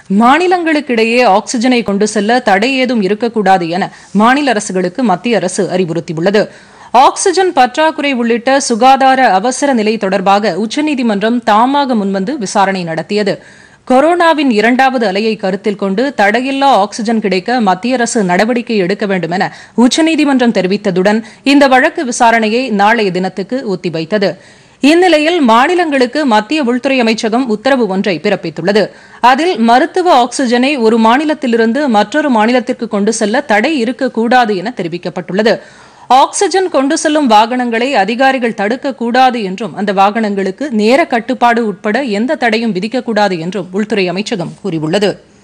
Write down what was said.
மாநிலங்களுக்கிடையே ஆக்ஸிஜனை கொண்டு செல்ல தடை ஏதும் இருக்கக்கூடாது என மாநில அரசுகளுக்கு மத்திய அரசு அறிவுறுத்தியுள்ளது ஆக்ஸிஜன் பற்றாக்குறை உள்ளிட்ட சுகாதார அவசர நிலை தொடர்பாக உச்சநீதிமன்றம் தாமாக முன்வந்து விசாரணை நடத்தியது கொரோனாவின் இரண்டாவது அலையை கருத்தில் கொண்டு தடையில்லா ஆக்ஸிஜன் கிடைக்க மத்திய அரசு நடவடிக்கை எடுக்க வேண்டும் என உச்சநீதிமன்றம் தெரிவித்ததுடன் இந்த வழக்கு விசாரணையை நாளைய தினத்துக்கு ஒத்திவைத்தது இந்நிலையில் மாநிலங்களுக்கு மத்திய உள்துறை அமைச்சகம் உத்தரவு ஒன்றை பிறப்பித்துள்ளது அதில் மருத்துவ ஆக்ஸிஜனை ஒரு மாநிலத்திலிருந்து மற்றொரு மாநிலத்திற்கு கொண்டு செல்ல தடை இருக்கக்கூடாது என தெரிவிக்கப்பட்டுள்ளது ஆக்ஸிஜன் கொண்டு செல்லும் வாகனங்களை அதிகாரிகள் தடுக்கக்கூடாது என்றும் அந்த வாகனங்களுக்கு நேர கட்டுப்பாடு உட்பட எந்த தடையும் விதிக்கக்கூடாது என்றும் உள்துறை அமைச்சகம் கூறியுள்ளது